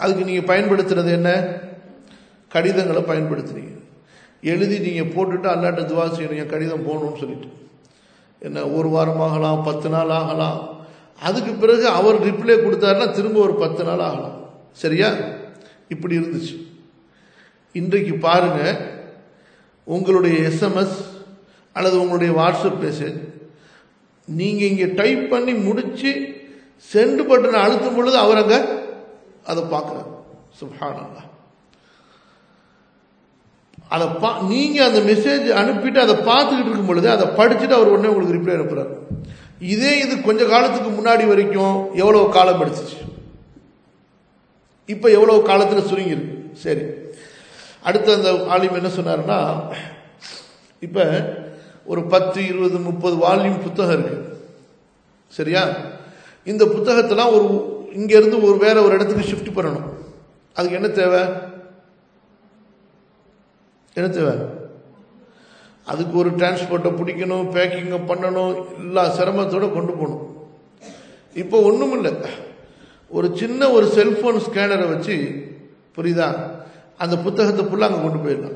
அதுக்கு நீங்கள் பயன்படுத்துறது என்ன கடிதங்களை பயன்படுத்துறீங்க எழுதி நீங்கள் போட்டுட்டு அல்லாட்ட துவா செய்யணும் கடிதம் போகணும்னு சொல்லிட்டு என்ன ஒரு வாரம் ஆகலாம் பத்து நாள் ஆகலாம் அதுக்கு பிறகு அவர் ரிப்ளை கொடுத்தாருன்னா திரும்ப ஒரு பத்து நாள் ஆகலாம் சரியா இப்படி இருந்துச்சு இன்றைக்கு பாருங்க உங்களுடைய எஸ்எம்எஸ் அல்லது உங்களுடைய வாட்ஸ்அப் மெசேஜ் நீங்கள் இங்கே டைப் பண்ணி முடித்து சென்ட் பட்டனை அழுத்தும் பொழுது அவர் அங்கே அதை பார்க்குறாரு சுப்ஹானல்லாஹ் அதை பா நீங்கள் அந்த மெசேஜ் அனுப்பிட்டு அதை பார்த்துக்கிட்டு இருக்கும் பொழுது அதை படிச்சுட்டு அவர் உடனே உங்களுக்கு ரிப்ளை அனுப்புகிறார் இதே இது கொஞ்ச காலத்துக்கு முன்னாடி வரைக்கும் எவ்வளோ காலம் எடுத்துச்சு இப்போ எவ்வளோ காலத்தில் சுருங்கிருக்கு சரி அடுத்து அந்த ஆலிம் என்ன சொன்னார்னா இப்போ ஒரு பத்து இருபது முப்பது வால்யூம் புத்தகம் இருக்கு சரியா இந்த புத்தகத்தெல்லாம் ஒரு இங்கேருந்து ஒரு வேற ஒரு இடத்துக்கு ஷிஃப்ட் பண்ணணும் அதுக்கு என்ன தேவை என்ன தேவை அதுக்கு ஒரு டிரான்ஸ்போர்ட்டை பிடிக்கணும் பேக்கிங்கை பண்ணணும் எல்லா சிரமத்தோட கொண்டு போகணும் இப்போ ஒன்றும் இல்லை ஒரு சின்ன ஒரு செல்போன் ஸ்கேனரை வச்சு புரியுதா அந்த புத்தகத்தை ஃபுல்லாக அங்கே கொண்டு போயிடலாம்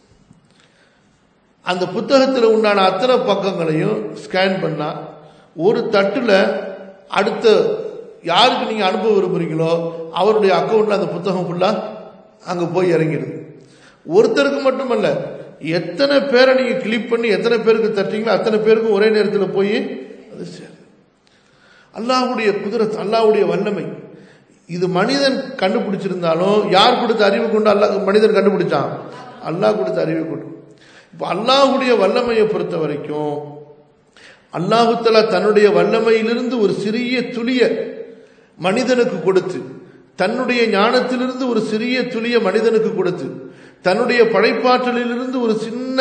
அந்த புத்தகத்தில் உண்டான அத்தனை பக்கங்களையும் ஸ்கேன் பண்ணால் ஒரு தட்டில் அடுத்த யாருக்கு நீங்கள் அனுப்ப விரும்புகிறீங்களோ அவருடைய அக்கௌண்ட்டில் அந்த புத்தகம் ஃபுல்லாக அங்கே போய் இறங்கிடுது ஒருத்தருக்கு மட்டுமல்ல எத்தனை பேரை நீங்கள் கிளிக் பண்ணி எத்தனை பேருக்கு தட்டீங்களோ அத்தனை பேருக்கும் ஒரே நேரத்தில் போய் அது சேரும் அல்லாஹுடைய குதிரத் அல்லாஹுடைய வல்லமை இது மனிதன் கண்டுபிடிச்சிருந்தாலும் யார் கொடுத்த அறிவு கொண்டு அல்லாஹ் மனிதன் கண்டுபிடிச்சான் அல்லாஹ் கொடுத்த அறிவை கொண்டு இப்போ அல்லாஹுடைய வல்லமையை பொறுத்த வரைக்கும் அல்லாஹுத்தலா தன்னுடைய வல்லமையிலிருந்து ஒரு சிறிய துளிய மனிதனுக்கு கொடுத்து தன்னுடைய ஞானத்திலிருந்து ஒரு சிறிய துளிய மனிதனுக்கு கொடுத்து தன்னுடைய படைப்பாற்றலிலிருந்து ஒரு சின்ன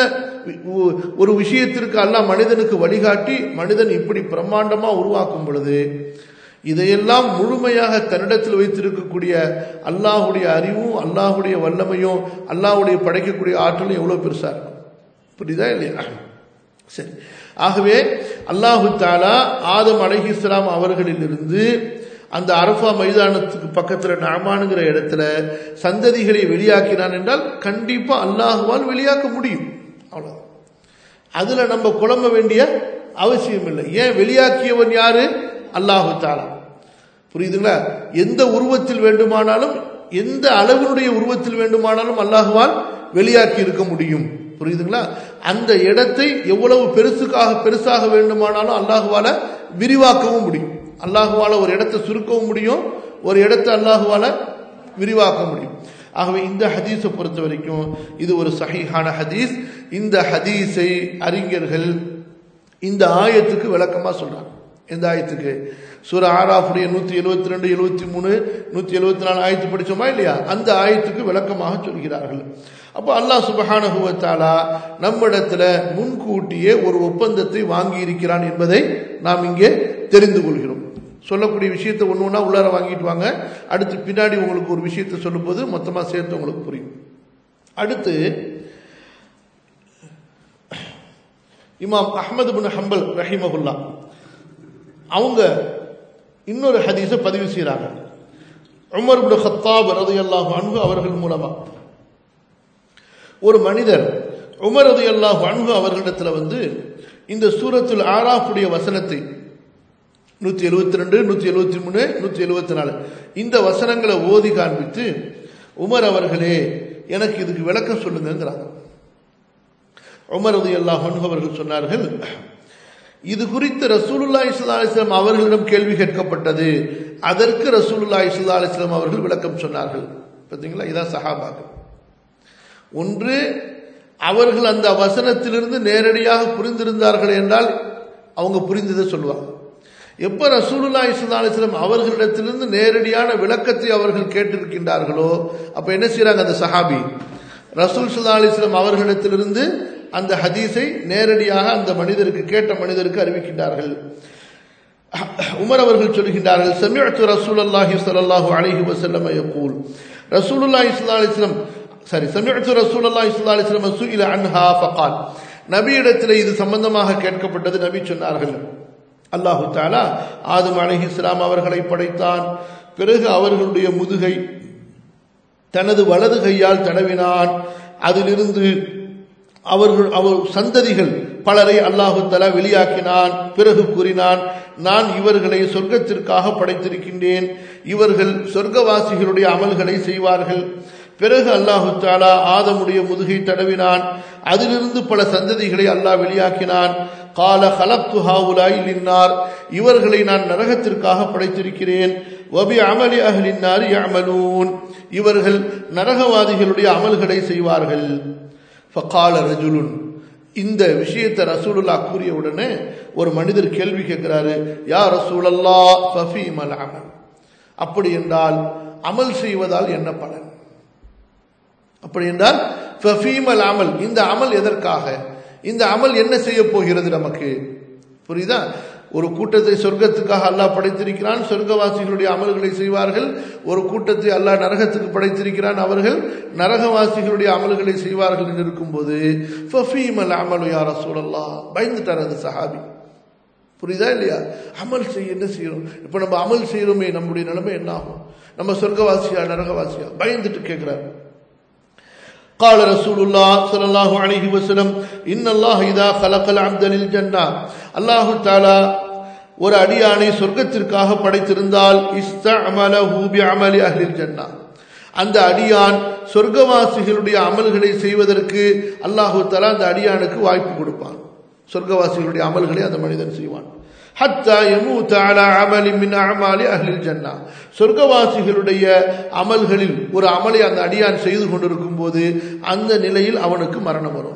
ஒரு விஷயத்திற்கு அல்லாஹ் மனிதனுக்கு வழிகாட்டி மனிதன் இப்படி பிரம்மாண்டமா உருவாக்கும் பொழுது இதையெல்லாம் முழுமையாக தன்னிடத்தில் வைத்திருக்கக்கூடிய அல்லாஹுடைய அறிவும் அல்லாஹுடைய வல்லமையும் அல்லாஹுடைய படைக்கக்கூடிய ஆற்றலும் எவ்வளவு பெருசா இருக்கும் புரியுதா இல்லையா சரி ஆகவே அல்லாஹு தாலா ஆதம் அலஹிஸ்லாம் அவர்களிலிருந்து அந்த அரஃபா மைதானத்துக்கு பக்கத்தில் நாமானுங்கிற இடத்துல சந்ததிகளை வெளியாக்கினான் என்றால் கண்டிப்பா அல்லாஹுவால் வெளியாக்க முடியும் அவ்வளோ அதுல நம்ம குழம்ப வேண்டிய அவசியம் இல்லை ஏன் வெளியாக்கியவன் யாரு அல்லாஹு தாலா புரியுதுங்களா எந்த உருவத்தில் வேண்டுமானாலும் எந்த அளவினுடைய உருவத்தில் வேண்டுமானாலும் அல்லாஹுவால் வெளியாக்கி இருக்க முடியும் புரியுதுங்களா அந்த இடத்தை எவ்வளவு பெருசுக்காக பெருசாக வேண்டுமானாலும் அல்லாஹுவால விரிவாக்கவும் முடியும் அல்லாஹுவால ஒரு இடத்தை சுருக்கவும் முடியும் ஒரு இடத்தை அல்லாஹுவால விரிவாக்க முடியும் ஆகவே இந்த ஹதீஸை பொறுத்த வரைக்கும் இது ஒரு சஹீஹான ஹதீஸ் இந்த ஹதீஸை அறிஞர்கள் இந்த ஆயத்துக்கு விளக்கமா சொல்றாங்க எந்த ஆயத்துக்கு சூர ஆராஃபுடைய நூத்தி எழுபத்தி ரெண்டு எழுபத்தி மூணு நூத்தி எழுபத்தி நாலு ஆயத்து படிச்சோமா இல்லையா அந்த ஆயத்துக்கு விளக்கமாக சொல்கிறார்கள் அப்போ அல்லாஹ் சுபஹானகுவத்தாலா நம்மிடத்துல முன்கூட்டியே ஒரு ஒப்பந்தத்தை வாங்கி இருக்கிறான் என்பதை நாம் இங்கே தெரிந்து கொள்கிறோம் சொல்லக்கூடிய விஷயத்தை ஒன்று ஒன்றா உள்ளார வாங்கிட்டு வாங்க அடுத்து பின்னாடி உங்களுக்கு ஒரு விஷயத்தை சொல்லும்போது மொத்தமாக சேர்த்து உங்களுக்கு புரியும் அடுத்து இமாம் அஹமது பின் ஹம்பல் ரஹிமகுல்லா அவங்க இன்னொரு ஹதீஸை பதிவு செய்கிறாங்க உமர் பின் ஹத்தாப் ரதையல்லாஹு அன்பு அவர்கள் மூலமா ஒரு மனிதர் உமர் ரதையல்லாஹு அன்பு அவர்களிடத்தில் வந்து இந்த சூரத்துல் ஆராஃபுடைய வசனத்தை நூற்றி எழுபத்தி ரெண்டு நூற்றி எழுபத்தி மூணு நூற்றி எழுபத்தி நாலு இந்த வசனங்களை ஓதி காண்பித்து உமர் அவர்களே எனக்கு இதுக்கு விளக்கம் சொல்லுங்கிறாங்க உமர் ரதி அல்லாஹ் அவர்கள் சொன்னார்கள் இது குறித்து ரசூலுல்லா இஸ்லா அலிஸ்லாம் அவர்களிடம் கேள்வி கேட்கப்பட்டது அதற்கு ரசூலுல்லா இஸ்லா அலிஸ்லாம் அவர்கள் விளக்கம் சொன்னார்கள் பார்த்தீங்களா இதான் சஹாபாக்கள் ஒன்று அவர்கள் அந்த வசனத்திலிருந்து நேரடியாக புரிந்திருந்தார்கள் என்றால் அவங்க புரிந்ததை சொல்லுவாங்க எப்ப ரசூலுல்லா இஸ்லா அலிஸ்லாம் அவர்களிடத்திலிருந்து நேரடியான விளக்கத்தை அவர்கள் கேட்டிருக்கின்றார்களோ அப்ப என்ன செய்யறாங்க அந்த சஹாபி ரசூல் சுல்லா அலிஸ்லாம் அவர்களிடத்திலிருந்து அந்த ஹதீஸை நேரடியாக அந்த மனிதருக்கு கேட்ட மனிதருக்கு அறிவிக்கின்றார்கள் உமர் அவர்கள் சொல்கின்றார்கள் சமிஅத்து ரசூல் அல்லாஹி ஸல்லல்லாஹு அலைஹி வஸல்லம் யகூல் ரசூலுல்லாஹி ஸல்லல்லாஹு அலைஹி வஸல்லம் சரி சமிஅத்து ரசூலுல்லாஹி ஸல்லல்லாஹு அலைஹி வஸல்லம் சுஇல அன்ஹா ஃபகால் நபியிடத்தில் இது சம்பந்தமாக கேட்கப்பட்டது நபி சொன்னார்கள் அல்லாஹு தாலா ஆதம் அலைஹிஸ்லாம் அவர்களை படைத்தான் பிறகு அவர்களுடைய முதுகை தனது வலது கையால் தடவினான் அதிலிருந்து அவர்கள் அவர் சந்ததிகள் பலரை அல்லாஹு தலா வெளியாக்கினான் பிறகு கூறினான் நான் இவர்களை சொர்க்கத்திற்காக படைத்திருக்கின்றேன் இவர்கள் சொர்க்கவாசிகளுடைய அமல்களை செய்வார்கள் பிறகு அல்லாஹு தாலா ஆதமுடைய முதுகை தடவினான் அதிலிருந்து பல சந்ததிகளை அல்லாஹ் வெளியாக்கினான் கால ஹலப்து ஹாவுலாய் லின்னார் இவர்களை நான் நரகத்திற்காக படைத்திருக்கிறேன் வபி அமலி அஹ்லின்னார் யஅமலூன் இவர்கள் நரகவாதிகளுடைய அமல்களை செய்வார்கள் ஃபகால ரஜுலுன் இந்த விஷயத்தை ரசூலுல்லா கூறிய உடனே ஒரு மனிதர் கேள்வி கேட்கிறாரு யா ரசூலல்லா ஃபஃபீமல் அமல் அப்படி என்றால் அமல் செய்வதால் என்ன பலன் அப்படி என்றால் ஃபஃபீமல் அமல் இந்த அமல் எதற்காக இந்த அமல் என்ன செய்ய போகிறது நமக்கு புரியுதா ஒரு கூட்டத்தை சொர்க்கத்துக்காக அல்லாஹ் படைத்திருக்கிறான் சொர்க்கவாசிகளுடைய அமல்களை செய்வார்கள் ஒரு கூட்டத்தை அல்லாஹ் நரகத்துக்கு படைத்திருக்கிறான் அவர்கள் நரகவாசிகளுடைய அமல்களை செய்வார்கள் என்று இருக்கும்போது ஃபஃபீமல் அமலு யார சூழல்லா பயந்துட்டார் அது சஹாபி புரியுதா இல்லையா அமல் செய்ய என்ன செய்யறோம் இப்போ நம்ம அமல் செய்யறோமே நம்முடைய நிலைமை என்ன ஆகும் நம்ம சொர்க்கவாசியா நரகவாசியா பயந்துட்டு கேட்கிறாரு قال رسول الله صلى الله عليه وسلم ان الله اذا خلق العبد للجنه الله تعالى ஒரு அடியானை சொர்க்கத்திற்காக படைத்திருந்தால் இஸ்தஅமலஹு பிஅமலி அஹ்லில் ஜன்னah அந்த அடியான் சொர்க்கவாசிகளுடைய அமல்களை செய்வதற்கு அல்லாஹு தஆலா அந்த அடியானுக்கு வாய்ப்பு கொடுப்பான் சொர்க்கவாசிகளுடைய அமல்களை அந்த மனிதன் செய்வான் ஹத்தா யமூத அலா அமலி மின் அமாலி அஹ்லில் ஜன்னா சொர்க்கவாசிகளுடைய அமல்களில் ஒரு அமலை அந்த அடியான் செய்து கொண்டிருக்கும் போது அந்த நிலையில் அவனுக்கு மரணம் வரும்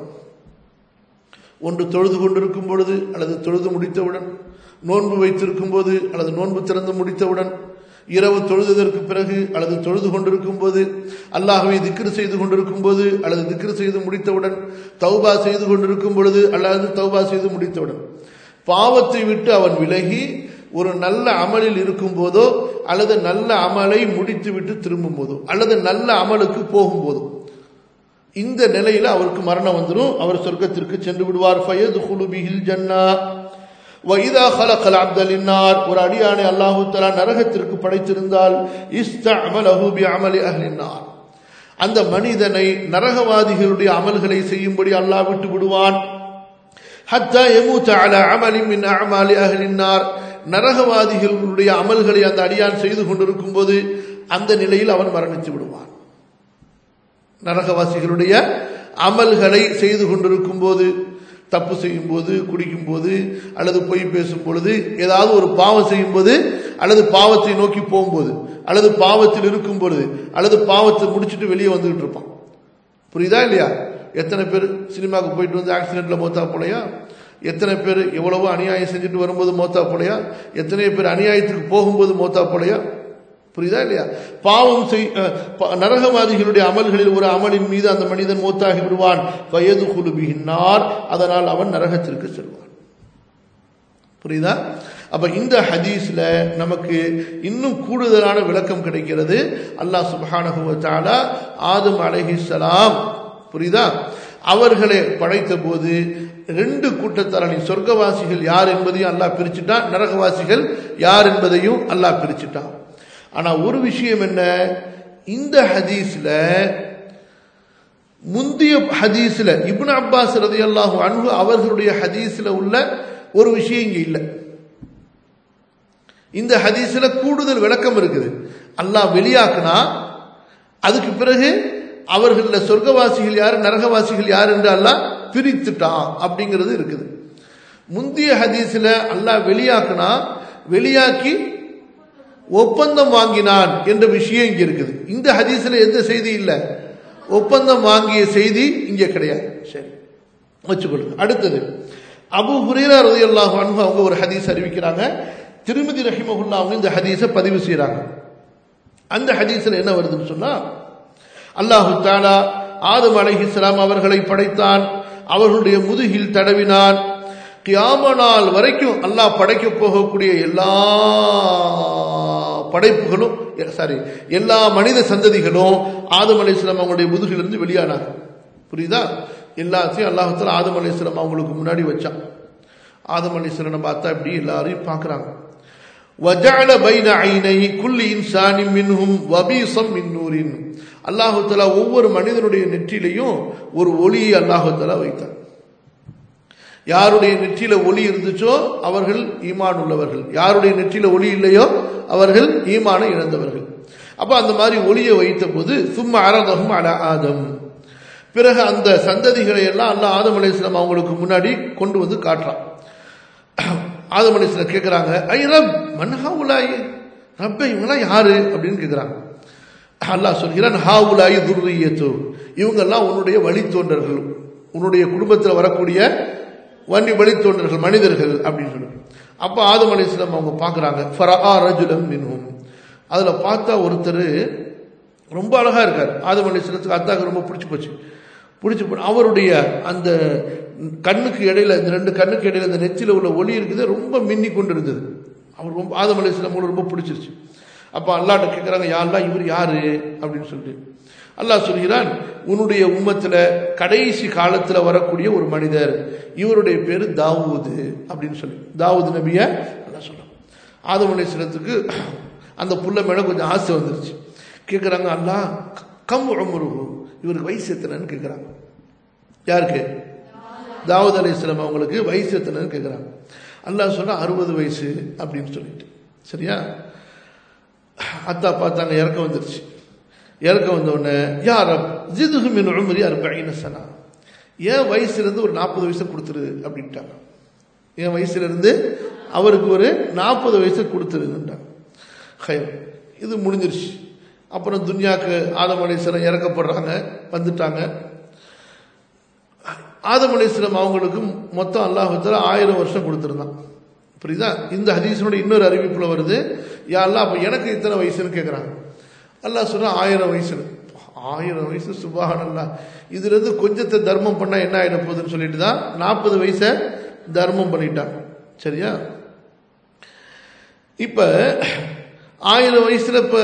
ஒன்று தொழுது கொண்டிருக்கும் பொழுது அல்லது தொழுது முடித்தவுடன் நோன்பு வைத்திருக்கும் போது அல்லது நோன்பு திறந்து முடித்தவுடன் இரவு தொழுததற்கு பிறகு அல்லது தொழுது கொண்டிருக்கும் போது அல்லாஹுவை திக்ரு செய்து கொண்டிருக்கும் போது அல்லது திக்ரு செய்து முடித்தவுடன் தௌபா செய்து கொண்டிருக்கும் பொழுது அல்லது தௌபா செய்து முடித்தவுடன் பாவத்தை விட்டு அவன் விலகி ஒரு நல்ல அமலில் இருக்கும் போதோ அல்லது நல்ல அமலை முடித்து விட்டு திரும்பும் போதோ அல்லது நல்ல அமலுக்கு போகும் போதோ இந்த நிலையில அவருக்கு மரணம் வந்துடும் அவர் சொர்க்கத்திற்கு சென்று விடுவார் ஃபயது குலுபிஹில் ஜன்னா வைதா ஹலகல் அப்தலின்னார் ஒரு அடியானை அல்லாஹு தலா நரகத்திற்கு படைத்திருந்தால் இஸ்தஅமலஹு பி அமலி அஹ்லின்னார் அந்த மனிதனை நரகவாதிகளுடைய அமல்களை செய்யும்படி அல்லாஹ் விட்டு விடுவான் ஹத்தா எமூத்த அல அமலி மின் அமாலி அஹ்லின்னார் நரகவாதிகளுடைய அமல்களை அந்த அடியான் செய்து கொண்டிருக்கும் போது அந்த நிலையில் அவன் மரணித்து விடுவான் நரகவாசிகளுடைய அமல்களை செய்து கொண்டிருக்கும் போது தப்பு செய்யும் போது குடிக்கும் போது அல்லது பொய் பேசும் பொழுது ஏதாவது ஒரு பாவம் செய்யும் போது அல்லது பாவத்தை நோக்கி போகும்போது அல்லது பாவத்தில் இருக்கும் பொழுது அல்லது பாவத்தை முடிச்சுட்டு வெளியே வந்துகிட்டு இருப்பான் புரியுதா இல்லையா எத்தனை பேர் சினிமாவுக்கு போயிட்டு வந்து ஆக்சிடென்ட்ல மோத்தா போலையா எத்தனை பேர் எவ்வளவோ அநியாயம் செஞ்சுட்டு வரும்போது மோத்தா போலையா எத்தனை பேர் அநியாயத்துக்கு போகும்போது மோத்தா போலையா புரியுதா இல்லையா பாவம் செய் நரகவாதிகளுடைய அமல்களில் ஒரு அமலின் மீது அந்த மனிதன் மூத்தாகி விடுவான் வயது குலுபிகின்னார் அதனால் அவன் நரகத்திற்கு செல்வான் புரியுதா அப்ப இந்த ஹதீஸ்ல நமக்கு இன்னும் கூடுதலான விளக்கம் கிடைக்கிறது அல்லாஹ் சுபானகுவத்தால ஆதம் அலஹிசலாம் புரியுதா அவர்களை படைத்த போது ரெண்டு கூட்டத்தாரணி சொர்க்கவாசிகள் யார் என்பதையும் அல்லாஹ் பிரிச்சுட்டான் நரகவாசிகள் யார் என்பதையும் அல்லாஹ் பிரிச்சுட்டான் ஆனா ஒரு விஷயம் என்ன இந்த ஹதீஸ்ல முந்தைய ஹதீஸ்ல இப்னு அப்பாஸ் ரதி அல்லாஹு அன்பு அவர்களுடைய ஹதீஸ்ல உள்ள ஒரு விஷயம் இங்க இல்லை இந்த ஹதீஸ்ல கூடுதல் விளக்கம் இருக்குது அல்லாஹ் வெளியாக்குனா அதுக்கு பிறகு அவர்கள சொர்க்கவாசிகள் யார் நரகவாசிகள் யார் என்று அல்லாஹ் பிரித்துட்டான் அப்படிங்கிறது இருக்குது முந்தைய ஹதீஸ்ல அல்லாஹ் வெளியாக்குனா வெளியாக்கி ஒப்பந்தம் வாங்கினான் என்ற விஷயம் இங்க இருக்குது இந்த ஹதீஸ்ல எந்த செய்தி இல்லை ஒப்பந்தம் வாங்கிய செய்தி இங்க கிடையாது சரி வச்சுக்கொள்ளுங்க அடுத்தது அபு ஹுரேரா ரதி அல்லாஹ் அவங்க ஒரு ஹதீஸ் அறிவிக்கிறாங்க திருமதி ரஹிமகுல்லா அவங்க இந்த ஹதீஸை பதிவு செய்யறாங்க அந்த ஹதீஸ்ல என்ன வருதுன்னு சொன்னா அல்லாஹு தாலா ஆதம் அலைஹிஸ்லாம் அவர்களை படைத்தான் அவர்களுடைய முதுகில் தடவினான் கியாம நாள் வரைக்கும் அல்லாஹ் படைக்க போகக்கூடிய எல்லா படைப்புகளும் சாரி எல்லா மனித சந்ததிகளும் ஆதம் அலிஸ்லாம் அவங்களுடைய முதுகிலிருந்து வெளியானாங்க புரியுதா எல்லாத்தையும் அல்லாஹத்தில் ஆதம் அலிஸ்லாம் அவங்களுக்கு முன்னாடி வச்சான் ஆதம் அலிஸ்லாம் பார்த்தா இப்படி எல்லாரையும் பார்க்குறாங்க وجعل بين عيني كل انسان منهم وبيصا من نور அல்லாஹு தலா ஒவ்வொரு மனிதனுடைய நெற்றிலையும் ஒரு ஒளியை அல்லாஹு தலா வைத்தார் யாருடைய நெற்றியில ஒளி இருந்துச்சோ அவர்கள் ஈமான் உள்ளவர்கள் யாருடைய நெற்றியில ஒளி இல்லையோ அவர்கள் ஈமானை இழந்தவர்கள் அப்ப அந்த மாதிரி ஒளியை வைத்த போது சும்மா அரதகும் அல ஆதம் பிறகு அந்த சந்ததிகளை எல்லாம் அல்ல ஆதம் அலிஸ்லாம் அவங்களுக்கு முன்னாடி கொண்டு வந்து காட்டுறான் ஆதம் அலிஸ்லாம் கேட்குறாங்க ஐ ரப் மன்ஹா உலாயி ரப்ப இவங்கெல்லாம் யாரு அப்படின்னு கேட்குறாங்க அல்லாஹ் சொல்கிறான் ஹா உலாயி துர்ரியத்து இவங்கெல்லாம் உன்னுடைய வழித்தோன்றர்கள் உன்னுடைய குடும்பத்தில் வரக்கூடிய வன்னி வழித்தோன்றர்கள் மனிதர்கள் அப்படின்னு சொல்லி அப்போ ஆதம் அலிஸ்லாம் அவங்க பார்க்குறாங்க ஃபரா ரஜுலம் மின்ஹும் அதில் பார்த்தா ஒருத்தர் ரொம்ப அழகாக இருக்கார் ஆதம் அலிஸ்லத்துக்கு அத்தாக்கு ரொம்ப பிடிச்சி போச்சு பிடிச்சி போ அவருடைய அந்த கண்ணுக்கு இடையில இந்த ரெண்டு கண்ணுக்கு இடையில இந்த நெச்சில உள்ள ஒளி இருக்குது ரொம்ப மின்னி கொண்டு இருந்தது அவர் ரொம்ப ஆதம் அலிஸ்லாம் ரொம்ப பிடிச்சிருச்சு அப்போ அல்லாட்ட கேட்குறாங்க யாரெல்லாம் இவர் யாரு அப்படின்னு சொல்லிட்டு அல்லாஹ் சொல்கிறான் உன்னுடைய உம்மத்தில் கடைசி காலத்தில் வரக்கூடிய ஒரு மனிதர் இவருடைய பேர் தாவூது அப்படின்னு சொல்லி தாவூது நபிய அல்லா சொல்றான் ஆதம் அலிஸ்லத்துக்கு அந்த புள்ள மேல கொஞ்சம் ஆசை வந்துருச்சு கேட்குறாங்க அல்லா கம் உமருகு இவருக்கு வயசு எத்தனைன்னு கேட்குறாங்க யாருக்கு தாவூத் அலி இஸ்லாம் அவங்களுக்கு வயசு எத்தனைன்னு கேட்குறாங்க அல்லாஹ் சொன்னா அறுபது வயசு அப்படின்னு சொல்லிட்டு சரியா அத்தா பார்த்தாங்க இறக்க வந்துருச்சு இறக்க வந்த உடனே யார் ஜிதுகு மின் உமரி அர்பைன சனா என் வயசுலேருந்து ஒரு நாற்பது வயசு கொடுத்துரு அப்படின்ட்டாங்க என் வயசுலேருந்து அவருக்கு ஒரு நாற்பது வயசு கொடுத்துருந்தாங்க ஹயம் இது முடிஞ்சிருச்சு அப்புறம் துன்யாக்கு ஆதம் அலிஸ்லம் இறக்கப்படுறாங்க வந்துட்டாங்க ஆதம் அலிஸ்லம் அவங்களுக்கு மொத்தம் அல்லாஹத்தில் ஆயிரம் வருஷம் கொடுத்துருந்தான் புரியுதா இந்த ஹதீஸனோட இன்னொரு அறிவிப்பில் வருது யாரெல்லாம் அப்போ எனக்கு இத்தனை வயசுன்னு கேட்குறாங்க அல்லாஹ் சொன்னா ஆயிரம் வயசுன்னு ஆயிரம் வயசு சுபாகனல்லா இதுலேருந்து கொஞ்சத்தை தர்மம் பண்ணால் என்ன ஆகிட போகுதுன்னு சொல்லிட்டு தான் நாற்பது வயசை தர்மம் பண்ணிட்டான் சரியா இப்போ ஆயிரம் வயசுல இப்போ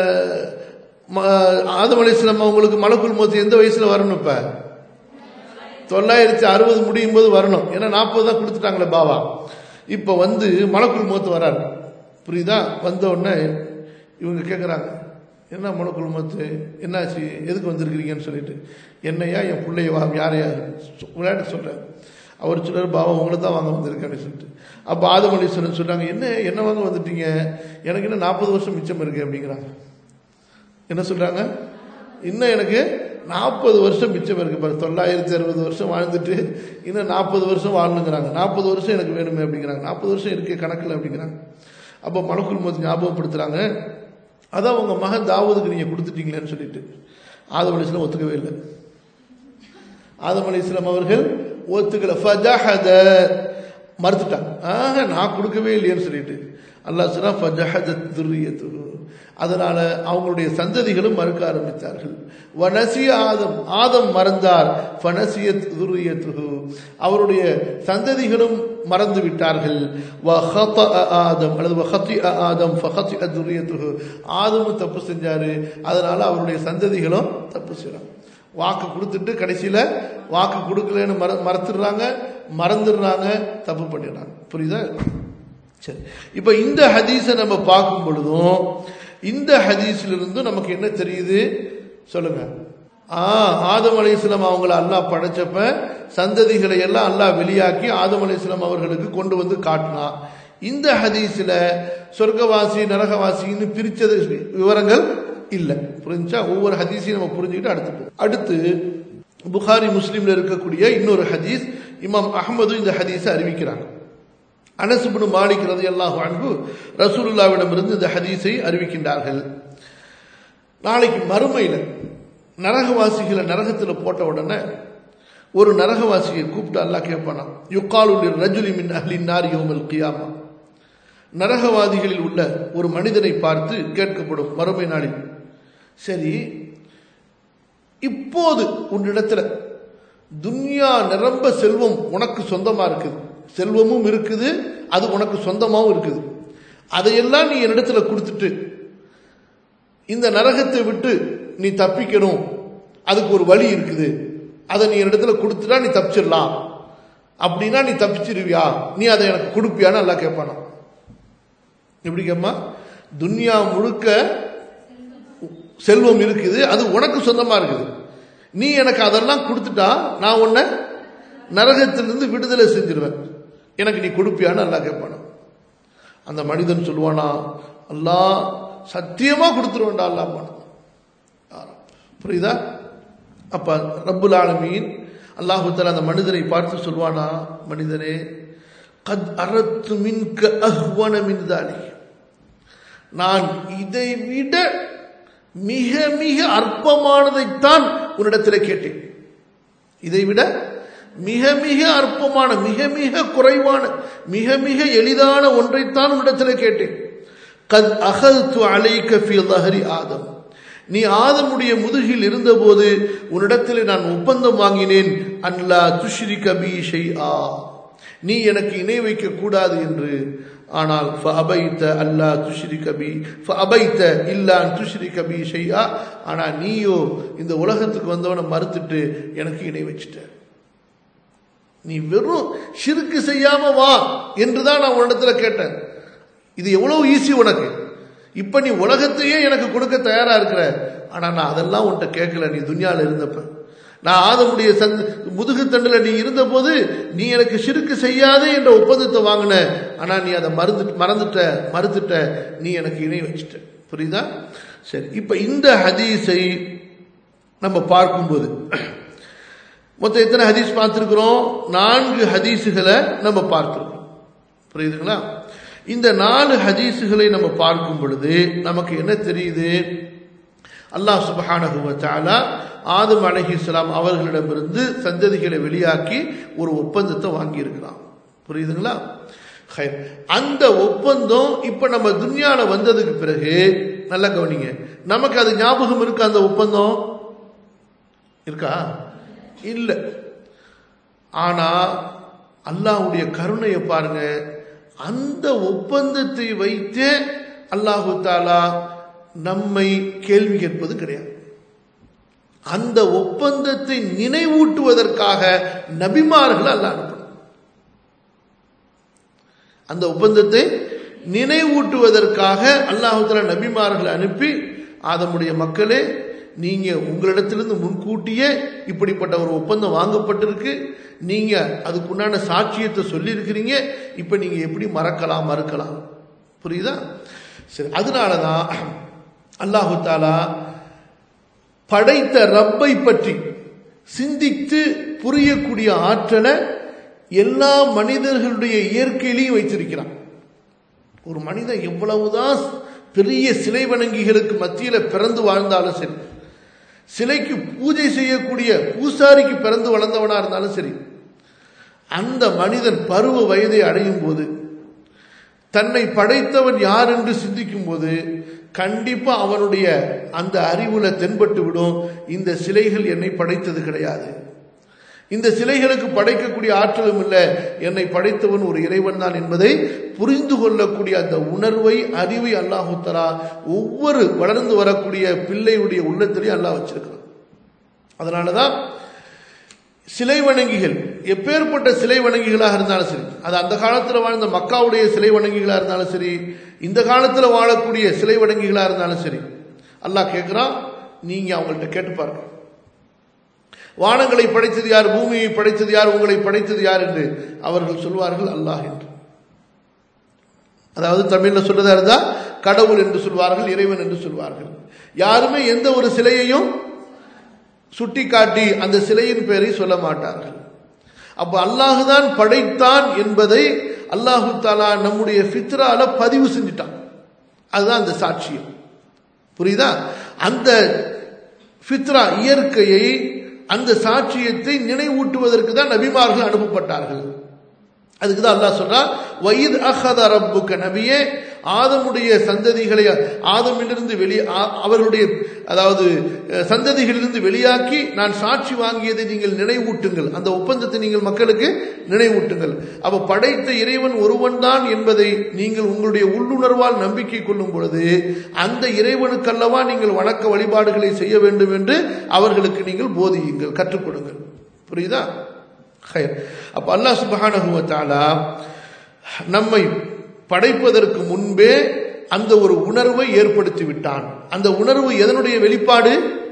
ஆதம் அலிஸ்லாம் அவங்களுக்கு மலக்குள் மோத்து எந்த வயசுல வரணும் இப்போ தொள்ளாயிரத்தி அறுபது முடியும் போது வரணும் ஏன்னா நாற்பது தான் கொடுத்துட்டாங்களே பாவா இப்போ வந்து மலக்குள் மோத்து வராரு புரியுதா வந்த உடனே இவங்க கேட்குறாங்க என்ன மலக்குள் மோத்து என்னாச்சு எதுக்கு வந்திருக்கிறீங்கன்னு சொல்லிட்டு என்னையா என் பிள்ளைய வா யாரையா விளையாட்டு சொல்கிறேன் அவர் சொல்றாரு பாவா உங்களை தான் வாங்க வந்திருக்கேன் அப்படின்னு சொல்லிட்டு அப்போ ஆதமலீஸ்வரன் சொல்றாங்க என்ன என்ன வாங்க வந்துட்டீங்க எனக்கு இன்னும் நாற்பது வருஷம் மிச்சம் இருக்கு அப்படிங்கிறாங்க என்ன சொல்றாங்க இன்னும் எனக்கு நாற்பது வருஷம் மிச்சம் இருக்கு பாரு தொள்ளாயிரத்தி அறுபது வருஷம் வாழ்ந்துட்டு இன்னும் நாற்பது வருஷம் வாழணுங்கிறாங்க நாற்பது வருஷம் எனக்கு வேணுமே அப்படிங்கிறாங்க நாற்பது வருஷம் இருக்கே கணக்கில் அப்படிங்கிறாங்க அப்போ மலக்குள் மோது ஞாபகப்படுத்துறாங்க அதான் உங்க மகன் தாவூதுக்கு நீங்க கொடுத்துட்டீங்களேன்னு சொல்லிட்டு ஆதம் அலிஸ்லாம் ஒத்துக்கவே இல்லை ஆதம் அலி இஸ்லாம் அவர்கள் ஒத்துக்கல ஃபஜஹத மறுத்துட்டாங்க ஆக நான் கொடுக்கவே இல்லையேன்னு சொல்லிட்டு அல்லாஹ் சொன்னா ஃபஜஹத துர்ரியத்து அதனால அவங்களுடைய சந்ததிகளும் மறுக்க ஆரம்பித்தார்கள் வனசிய ஆதம் ஆதம் மறந்தார் ஃபனசிய துர்ரியத்து அவருடைய சந்ததிகளும் மறந்து விட்டார்கள் ஆதம் அல்லது ஆதம் துர்ரியத்து ஆதமும் தப்பு செஞ்சாரு அதனால அவருடைய சந்ததிகளும் தப்பு செய்யறாங்க வாக்கு கொடுத்துட்டு கடைசியில் வாக்கு கொடுக்கலன்னு மற மறந்துடுறாங்க மறந்துடுறாங்க தப்பு பண்ணிடுறாங்க புரியுதா சரி இப்போ இந்த ஹதீஸை நம்ம பார்க்கும் பொழுதும் இந்த ஹதீஸ்ல இருந்தும் நமக்கு என்ன தெரியுது சொல்லுங்க ஆ ஆதம் அலிஸ்லாம் அவங்கள அல்லாஹ் படைச்சப்ப சந்ததிகளை எல்லாம் அல்லாஹ் வெளியாக்கி ஆதம் அலிஸ்லாம் அவர்களுக்கு கொண்டு வந்து காட்டினா இந்த ஹதீஸ்ல சொர்க்கவாசி நரகவாசின்னு பிரிச்சது விவரங்கள் இல்லை புரிஞ்சா ஒவ்வொரு ஹதீஸையும் நம்ம புரிஞ்சுக்கிட்டு அடுத்து அடுத்து புகாரி முஸ்லீம்ல இருக்கக்கூடிய இன்னொரு ஹதீஸ் இமாம் அகமது இந்த ஹதீஸை அறிவிக்கிறாங்க அனசுபுனு மாலிக் ரதி அல்லாஹு அன்பு ரசூலுல்லாவிடமிருந்து இந்த ஹதீஸை அறிவிக்கின்றார்கள் நாளைக்கு மறுமையில் நரகவாசிகளை நரகத்தில் போட்ட உடனே ஒரு நரகவாசியை கூப்பிட்டு அல்லா கேட்பானா யுக்காலுடைய ரஜுலி மின் அஹ்லின் நார் யோமல் கியாமா நரகவாதிகளில் உள்ள ஒரு மனிதனை பார்த்து கேட்கப்படும் மறுமை நாளில் சரி இப்போது உன்னிடத்துல துன்யா நிரம்ப செல்வம் உனக்கு சொந்தமா இருக்குது செல்வமும் இருக்குது அது உனக்கு சொந்தமாகவும் இருக்குது அதையெல்லாம் நீ என்னிடத்துல கொடுத்துட்டு இந்த நரகத்தை விட்டு நீ தப்பிக்கணும் அதுக்கு ஒரு வழி இருக்குது அதை நீ என்னிடத்துல கொடுத்துட்டா நீ தப்பிச்சிடலாம் அப்படின்னா நீ தப்பிச்சிருவியா நீ அதை எனக்கு கொடுப்பியான்னு எல்லாம் கேட்பானா எப்படி கேம்மா துன்யா முழுக்க செல்வம் இருக்குது அது உனக்கு சொந்தமா இருக்குது நீ எனக்கு அதெல்லாம் கொடுத்துட்டா நான் உன்னை நரகத்திலிருந்து விடுதலை செஞ்சிருவேன் எனக்கு நீ கொடுப்பியான்னு அல்லா கேட்பானா அந்த மனிதன் சொல்லுவானா அல்லாஹ் சத்தியமா கொடுத்துருவேன்டா அல்லாஹ் புரியுதா அப்ப ரப்புல் ஆலமீன் அல்லாஹு தஆலா அந்த மனிதரை பார்த்து சொல்வானா மனிதனே கத் அரத்து மின்க அஹ்வன மின் தாலிக் நான் இதை விட மிக மிக அற்பமானதைத்தான் உன்னிடத்தில் கேட்டேன் இதை விட மிக மிக அற்பமான மிக மிக குறைவான மிக மிக எளிதான ஒன்றைத்தான் உன்னிடத்தில் கேட்டேன் கத் அகல்து அலைக்க ஃபி லஹரி ஆதம் நீ ஆதமுடைய முதுகில் இருந்தபோது உன்னிடத்தில் நான் ஒப்பந்தம் வாங்கினேன் அன்லா துஷ்ரி கபி ஷைஆ நீ எனக்கு இணை வைக்க கூடாது என்று ஆனால் ஃபஅபைத்த அல்லா துஷ்ரி கபி ஃபஅபைத்த இல்லா துஷ்ரி கபி ஷைஆ ஆனா நீயோ இந்த உலகத்துக்கு வந்தவனை மறுத்துட்டு எனக்கு இணை வச்சிட்ட நீ வெறும் ஷிருக்கு செய்யாம வா என்றுதான் நான் உன்னிடத்துல கேட்டேன் இது எவ்வளவு ஈஸி உனக்கு இப்ப நீ உலகத்தையே எனக்கு கொடுக்க தயாரா இருக்கிற ஆனா நான் அதெல்லாம் உன்கிட்ட கேட்கல நீ துன்யால இருந்தப்ப நான் ஆதமுடைய சந்த் முதுகு தண்டுல நீ இருந்தபோது நீ எனக்கு சிறுக்கு செய்யாதே என்ற ஒப்பந்தத்தை வாங்கின ஆனா நீ அதை மறந்து மறந்துட்ட மறுத்துட்ட நீ எனக்கு இணை வச்சுட்ட புரியுதா சரி இப்ப இந்த ஹதீஸை நம்ம பார்க்கும்போது மொத்தம் எத்தனை ஹதீஸ் பார்த்திருக்கிறோம் நான்கு ஹதீஸுகளை நம்ம பார்த்திருக்கோம் புரியுதுங்களா இந்த நாலு ஹதீஸுகளை நம்ம பார்க்கும் பொழுது நமக்கு என்ன தெரியுது அல்லாஹ் சுபஹானஹு வ தஆலா ஆதம் அலைஹிஸ்ஸலாம் அவர்களிடமிருந்து சந்ததிகளை வெளியாக்கி ஒரு ஒப்பந்தத்தை வாங்கி இருக்கிறான் புரியுதுங்களா ஹைர். அந்த ஒப்பந்தம் இப்ப நம்ம துன்யால வந்ததுக்கு பிறகு நல்லா கவனிங்க நமக்கு அது ஞாபகம் இருக்கு அந்த ஒப்பந்தம் இருக்கா இல்ல ஆனா அல்லாஹ்வுடைய கருணையை பாருங்க அந்த ஒப்பந்தத்தை வைத்தே அல்லாஹு தாலா நம்மை கேள்வி கேட்பது கிடையாது அந்த ஒப்பந்தத்தை நினைவூட்டுவதற்காக நபிமார்கள் அல்ல அனுப்பணும் அந்த ஒப்பந்தத்தை நினைவூட்டுவதற்காக அல்லாஹு தாலா நபிமார்களை அனுப்பி ஆதமுடைய மக்களே நீங்க உங்களிடத்திலிருந்து முன்கூட்டியே இப்படிப்பட்ட ஒரு ஒப்பந்தம் வாங்கப்பட்டிருக்கு நீங்க அதுக்குண்டான சாட்சியத்தை சொல்லியிருக்கிறீங்க இப்ப நீங்க எப்படி மறக்கலாம் மறுக்கலாம் புரியுதா சரி அதனாலதான் அல்லாஹு தாலா படைத்த ரப்பை பற்றி சிந்தித்து புரியக்கூடிய ஆற்றலை எல்லா மனிதர்களுடைய இயற்கையிலையும் வைத்திருக்கிறான் ஒரு மனிதன் எவ்வளவுதான் பெரிய சிலை வணங்கிகளுக்கு மத்தியில பிறந்து வாழ்ந்தாலும் சரி சிலைக்கு பூஜை செய்யக்கூடிய பூசாரிக்கு பிறந்து வளர்ந்தவனா இருந்தாலும் சரி அந்த மனிதன் பருவ வயதை அடையும் போது தன்னை படைத்தவன் யார் என்று சிந்திக்கும் போது கண்டிப்பா அவனுடைய அந்த அறிவுல தென்பட்டு விடும் இந்த சிலைகள் என்னை படைத்தது கிடையாது இந்த சிலைகளுக்கு படைக்கக்கூடிய ஆற்றலும் இல்லை என்னை படைத்தவன் ஒரு இறைவன் தான் என்பதை புரிந்து கொள்ளக்கூடிய அந்த உணர்வை அறிவை அல்லாஹு தலா ஒவ்வொரு வளர்ந்து வரக்கூடிய பிள்ளையுடைய உள்ளத்திலையும் அல்லாஹ் வச்சிருக்கிறான் அதனாலதான் சிலை வணங்கிகள் எப்பேற்பட்ட சிலை வணங்கிகளாக இருந்தாலும் சரி அது அந்த காலத்தில் வாழ்ந்த மக்காவுடைய சிலை வணங்கிகளாக இருந்தாலும் சரி இந்த காலத்தில் வாழக்கூடிய சிலை வணங்கிகளாக இருந்தாலும் சரி அல்லாஹ் கேட்குறான் நீங்க அவங்கள்ட்ட கேட்டு பாருங்க வானங்களை படைத்தது யார் பூமியை படைத்தது யார் உங்களை படைத்தது யார் என்று அவர்கள் சொல்வார்கள் அல்லாஹ் என்று அதாவது தமிழ்ல சொல்றதா இருந்தா கடவுள் என்று சொல்வார்கள் இறைவன் என்று சொல்வார்கள் யாருமே எந்த ஒரு சிலையையும் சுட்டி காட்டி அந்த சிலையின் பெயரை சொல்ல மாட்டார்கள் அப்ப அல்லாஹுதான் படைத்தான் என்பதை அல்லாஹு தாலா நம்முடைய ஃபித்ரால பதிவு செஞ்சுட்டான் அதுதான் அந்த சாட்சியம் புரியுதா அந்த ஃபித்ரா இயற்கையை அந்த சாட்சியத்தை நினைவூட்டுவதற்கு தான் நபிமார்கள் அனுப்பப்பட்டார்கள் அதுக்கு தான் அல்லாஹ் சொல்றா வயித் அஹத ரப்புக்க நபியே ஆதமுடைய சந்ததிகளை ஆதமிலிருந்து வெளியே அவர்களுடைய அதாவது சந்ததிகளிலிருந்து வெளியாக்கி நான் சாட்சி வாங்கியதை நீங்கள் நினைவூட்டுங்கள் அந்த ஒப்பந்தத்தை நீங்கள் மக்களுக்கு நினைவூட்டுங்கள் அப்ப படைத்த இறைவன் ஒருவன் தான் என்பதை நீங்கள் உங்களுடைய உள்ளுணர்வால் நம்பிக்கை கொள்ளும் பொழுது அந்த இறைவனுக்கல்லவா நீங்கள் வணக்க வழிபாடுகளை செய்ய வேண்டும் என்று அவர்களுக்கு நீங்கள் போதியுங்கள் கற்றுக் கொடுங்கள் புரியுதா அப்ப அல்லாஹ் சுபஹானஹு வ தஆலா நம்மை படைப்பதற்கு முன்பே அந்த ஒரு உணர்வை ஏற்படுத்தி விட்டான் அந்த உணர்வு எதனுடைய வெளிப்பாடு